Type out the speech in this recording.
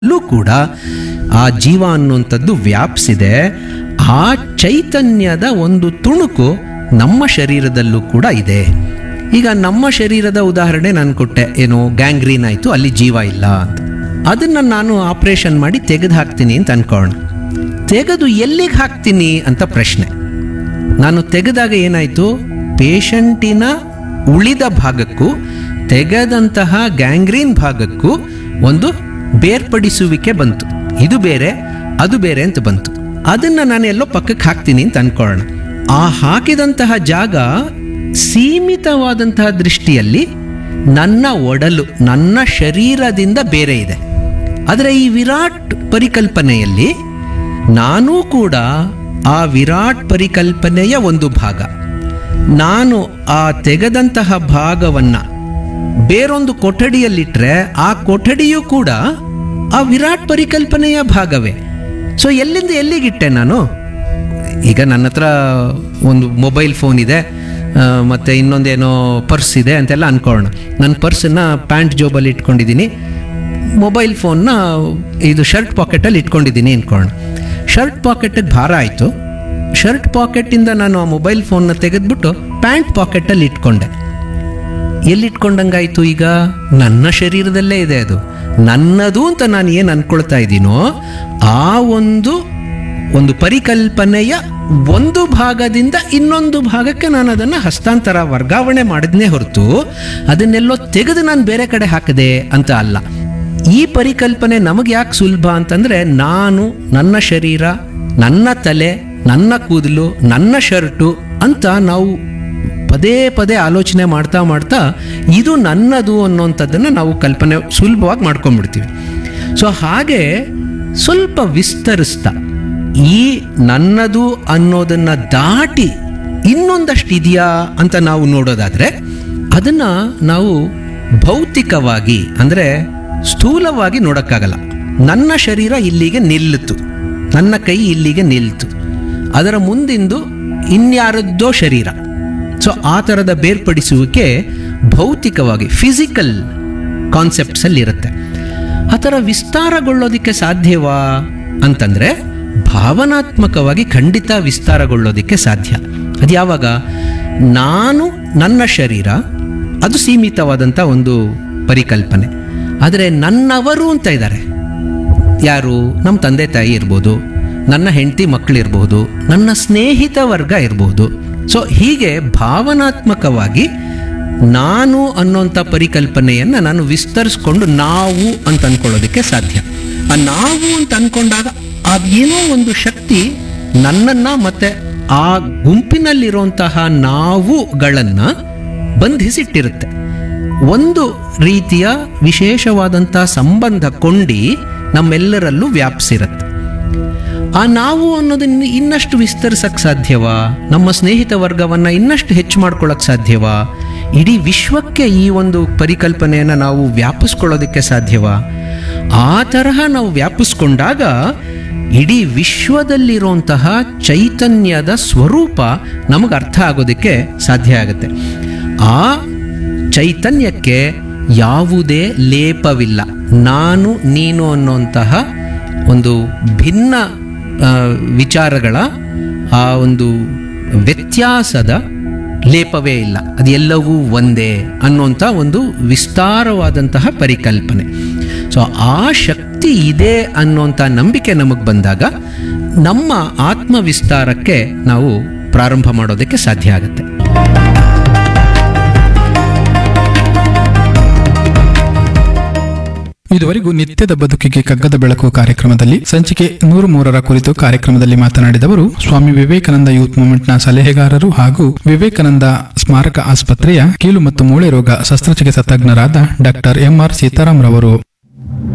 ಅಲ್ಲೂ ಕೂಡ ಆ ಜೀವ ಅನ್ನುವಂಥದ್ದು ವ್ಯಾಪಿಸಿದೆ ಆ ಚೈತನ್ಯದ ಒಂದು ತುಣುಕು ನಮ್ಮ ಶರೀರದಲ್ಲೂ ಕೂಡ ಇದೆ ಈಗ ನಮ್ಮ ಶರೀರದ ಉದಾಹರಣೆ ನಾನು ಕೊಟ್ಟೆ ಏನು ಗ್ಯಾಂಗ್ರೀನ್ ಆಯಿತು ಅಲ್ಲಿ ಜೀವ ಇಲ್ಲ ಅಂತ ಅದನ್ನು ನಾನು ಆಪರೇಷನ್ ಮಾಡಿ ತೆಗೆದು ಹಾಕ್ತೀನಿ ಅಂತ ಅನ್ಕೋಣ ತೆಗೆದು ಎಲ್ಲಿಗೆ ಹಾಕ್ತೀನಿ ಅಂತ ಪ್ರಶ್ನೆ ನಾನು ತೆಗೆದಾಗ ಏನಾಯಿತು ಪೇಷಂಟಿನ ಉಳಿದ ಭಾಗಕ್ಕೂ ತೆಗೆದಂತಹ ಗ್ಯಾಂಗ್ರೀನ್ ಭಾಗಕ್ಕೂ ಒಂದು ಬೇರ್ಪಡಿಸುವಿಕೆ ಬಂತು ಇದು ಬೇರೆ ಅದು ಬೇರೆ ಅಂತ ಬಂತು ಅದನ್ನು ನಾನು ಎಲ್ಲೋ ಪಕ್ಕಕ್ಕೆ ಹಾಕ್ತೀನಿ ಅಂತ ಅನ್ಕೊಳ್ಳೋಣ ಆ ಹಾಕಿದಂತಹ ಜಾಗ ಸೀಮಿತವಾದಂತಹ ದೃಷ್ಟಿಯಲ್ಲಿ ನನ್ನ ಒಡಲು ನನ್ನ ಶರೀರದಿಂದ ಬೇರೆ ಇದೆ ಆದರೆ ಈ ವಿರಾಟ್ ಪರಿಕಲ್ಪನೆಯಲ್ಲಿ ನಾನೂ ಕೂಡ ಆ ವಿರಾಟ್ ಪರಿಕಲ್ಪನೆಯ ಒಂದು ಭಾಗ ನಾನು ಆ ತೆಗೆದಂತಹ ಭಾಗವನ್ನ ಬೇರೊಂದು ಕೊಠಡಿಯಲ್ಲಿಟ್ಟರೆ ಆ ಕೊಠಡಿಯೂ ಕೂಡ ಆ ವಿರಾಟ್ ಪರಿಕಲ್ಪನೆಯ ಭಾಗವೇ ಸೊ ಎಲ್ಲಿಂದ ಎಲ್ಲಿಗಿಟ್ಟೆ ನಾನು ಈಗ ನನ್ನ ಹತ್ರ ಒಂದು ಮೊಬೈಲ್ ಫೋನ್ ಇದೆ ಆ, ಮತ್ತೆ ಇನ್ನೊಂದೇನೋ ಪರ್ಸ್ ಇದೆ ಅಂತೆಲ್ಲ ಅನ್ಕೊಳ್ಳೋಣ ನನ್ನ ಪರ್ಸನ್ನ ಪ್ಯಾಂಟ್ ಜೋಬಲ್ಲಿ ಇಟ್ಕೊಂಡಿದ್ದೀನಿ ಮೊಬೈಲ್ ಫೋನ್ನ ಇದು ಶರ್ಟ್ ಪಾಕೆಟಲ್ಲಿ ಇಟ್ಕೊಂಡಿದ್ದೀನಿ ಅನ್ಕೊಳ್ಳೋಣ ಶರ್ಟ್ ಪಾಕೆಟಿಗೆ ಭಾರ ಆಯಿತು ಶರ್ಟ್ ಪಾಕೆಟಿಂದ ನಾನು ಆ ಮೊಬೈಲ್ ಫೋನ್ನ ತೆಗೆದ್ಬಿಟ್ಟು ಪ್ಯಾಂಟ್ ಪಾಕೆಟಲ್ಲಿ ಇಟ್ಕೊಂಡೆ ಎಲ್ಲಿಟ್ಕೊಂಡಂಗಾಯ್ತು ಈಗ ನನ್ನ ಶರೀರದಲ್ಲೇ ಇದೆ ಅದು ನನ್ನದು ಅಂತ ನಾನು ಏನು ಅನ್ಕೊಳ್ತಾ ಇದ್ದೀನೋ ಆ ಒಂದು ಒಂದು ಪರಿಕಲ್ಪನೆಯ ಒಂದು ಭಾಗದಿಂದ ಇನ್ನೊಂದು ಭಾಗಕ್ಕೆ ನಾನು ಅದನ್ನು ಹಸ್ತಾಂತರ ವರ್ಗಾವಣೆ ಮಾಡಿದ್ನೇ ಹೊರತು ಅದನ್ನೆಲ್ಲೋ ತೆಗೆದು ನಾನು ಬೇರೆ ಕಡೆ ಹಾಕದೆ ಅಂತ ಅಲ್ಲ ಈ ಪರಿಕಲ್ಪನೆ ನಮಗೆ ಯಾಕೆ ಸುಲಭ ಅಂತಂದ್ರೆ ನಾನು ನನ್ನ ಶರೀರ ನನ್ನ ತಲೆ ನನ್ನ ಕೂದಲು ನನ್ನ ಶರ್ಟು ಅಂತ ನಾವು ಪದೇ ಪದೇ ಆಲೋಚನೆ ಮಾಡ್ತಾ ಮಾಡ್ತಾ ಇದು ನನ್ನದು ಅನ್ನೋಂಥದ್ದನ್ನು ನಾವು ಕಲ್ಪನೆ ಸುಲಭವಾಗಿ ಮಾಡ್ಕೊಂಡ್ಬಿಡ್ತೀವಿ ಸೊ ಹಾಗೆ ಸ್ವಲ್ಪ ವಿಸ್ತರಿಸ್ತಾ ಈ ನನ್ನದು ಅನ್ನೋದನ್ನ ದಾಟಿ ಇನ್ನೊಂದಷ್ಟು ಇದೆಯಾ ಅಂತ ನಾವು ನೋಡೋದಾದ್ರೆ ಅದನ್ನ ನಾವು ಭೌತಿಕವಾಗಿ ಅಂದರೆ ಸ್ಥೂಲವಾಗಿ ನೋಡೋಕ್ಕಾಗಲ್ಲ ನನ್ನ ಶರೀರ ಇಲ್ಲಿಗೆ ನಿಲ್ಲಿತು ನನ್ನ ಕೈ ಇಲ್ಲಿಗೆ ನಿಲ್ತು ಅದರ ಮುಂದಿಂದು ಇನ್ಯಾರದ್ದೋ ಶರೀರ ಸೊ ಆ ಥರದ ಬೇರ್ಪಡಿಸುವಿಕೆ ಭೌತಿಕವಾಗಿ ಫಿಸಿಕಲ್ ಕಾನ್ಸೆಪ್ಟ್ಸಲ್ಲಿ ಇರುತ್ತೆ ಆ ಥರ ವಿಸ್ತಾರಗೊಳ್ಳೋದಕ್ಕೆ ಸಾಧ್ಯವಾ ಅಂತಂದರೆ ಭಾವನಾತ್ಮಕವಾಗಿ ಖಂಡಿತ ವಿಸ್ತಾರಗೊಳ್ಳೋದಕ್ಕೆ ಸಾಧ್ಯ ಅದು ಯಾವಾಗ ನಾನು ನನ್ನ ಶರೀರ ಅದು ಸೀಮಿತವಾದಂಥ ಒಂದು ಪರಿಕಲ್ಪನೆ ಆದರೆ ನನ್ನವರು ಅಂತ ಇದ್ದಾರೆ ಯಾರು ನಮ್ಮ ತಂದೆ ತಾಯಿ ಇರ್ಬೋದು ನನ್ನ ಹೆಂಡತಿ ಮಕ್ಕಳಿರ್ಬೋದು ನನ್ನ ಸ್ನೇಹಿತ ವರ್ಗ ಇರ್ಬೋದು ಸೊ ಹೀಗೆ ಭಾವನಾತ್ಮಕವಾಗಿ ನಾನು ಅನ್ನೋಂಥ ಪರಿಕಲ್ಪನೆಯನ್ನು ನಾನು ವಿಸ್ತರಿಸ್ಕೊಂಡು ನಾವು ಅಂತ ಅನ್ಕೊಳ್ಳೋದಕ್ಕೆ ಸಾಧ್ಯ ಆ ನಾವು ಅಂತ ಅನ್ಕೊಂಡಾಗ ಅದೇನೋ ಒಂದು ಶಕ್ತಿ ನನ್ನನ್ನ ಮತ್ತೆ ಆ ಗುಂಪಿನಲ್ಲಿರುವಂತಹ ನಾವುಗಳನ್ನ ಬಂಧಿಸಿಟ್ಟಿರುತ್ತೆ ಒಂದು ರೀತಿಯ ವಿಶೇಷವಾದಂಥ ಸಂಬಂಧ ಕೊಂಡಿ ನಮ್ಮೆಲ್ಲರಲ್ಲೂ ವ್ಯಾಪಿಸಿರುತ್ತೆ ಆ ನಾವು ಅನ್ನೋದನ್ನ ಇನ್ನಷ್ಟು ವಿಸ್ತರಿಸಕ್ಕೆ ಸಾಧ್ಯವಾ ನಮ್ಮ ಸ್ನೇಹಿತ ವರ್ಗವನ್ನ ಇನ್ನಷ್ಟು ಹೆಚ್ಚು ಮಾಡ್ಕೊಳ್ಳೋಕೆ ಸಾಧ್ಯವಾ ಇಡೀ ವಿಶ್ವಕ್ಕೆ ಈ ಒಂದು ಪರಿಕಲ್ಪನೆಯನ್ನು ನಾವು ವ್ಯಾಪಿಸ್ಕೊಳ್ಳೋದಕ್ಕೆ ಸಾಧ್ಯವಾ ಆ ತರಹ ನಾವು ವ್ಯಾಪಿಸ್ಕೊಂಡಾಗ ಇಡೀ ವಿಶ್ವದಲ್ಲಿರುವಂತಹ ಚೈತನ್ಯದ ಸ್ವರೂಪ ನಮಗೆ ಅರ್ಥ ಆಗೋದಕ್ಕೆ ಸಾಧ್ಯ ಆಗುತ್ತೆ ಆ ಚೈತನ್ಯಕ್ಕೆ ಯಾವುದೇ ಲೇಪವಿಲ್ಲ ನಾನು ನೀನು ಅನ್ನುವಂತಹ ಒಂದು ಭಿನ್ನ ಆ, ವಿಚಾರಗಳ ಆ ಒಂದು ವ್ಯತ್ಯಾಸದ ಲೇಪವೇ ಇಲ್ಲ ಅದೆಲ್ಲವೂ ಒಂದೇ ಅನ್ನುವಂಥ ಒಂದು ವಿಸ್ತಾರವಾದಂತಹ ಪರಿಕಲ್ಪನೆ ಸೊ ಆ ಶಕ್ತಿ ಇದೆ ಅನ್ನುವಂಥ ನಂಬಿಕೆ ನಮಗೆ ಬಂದಾಗ ನಮ್ಮ ಆತ್ಮ ವಿಸ್ತಾರಕ್ಕೆ ನಾವು ಪ್ರಾರಂಭ ಮಾಡೋದಕ್ಕೆ ಸಾಧ್ಯ ಆಗುತ್ತೆ ಇದುವರೆಗೂ ನಿತ್ಯದ ಬದುಕಿಗೆ ಕಗ್ಗದ ಬೆಳಕು ಕಾರ್ಯಕ್ರಮದಲ್ಲಿ ಸಂಚಿಕೆ ನೂರು ಮೂರರ ಕುರಿತು ಕಾರ್ಯಕ್ರಮದಲ್ಲಿ ಮಾತನಾಡಿದವರು ಸ್ವಾಮಿ ವಿವೇಕಾನಂದ ಯೂತ್ ಮೂವ್ಮೆಂಟ್ನ ಸಲಹೆಗಾರರು ಹಾಗೂ ವಿವೇಕಾನಂದ ಸ್ಮಾರಕ ಆಸ್ಪತ್ರೆಯ ಕೀಲು ಮತ್ತು ಮೂಳೆ ರೋಗ ಶಸ್ತ್ರಚಿಕಿತ್ಸಾ ತಜ್ಞರಾದ ಡಾಕ್ಟರ್ ಎಂಆರ್ ಸೀತಾರಾಮ್ ರವರು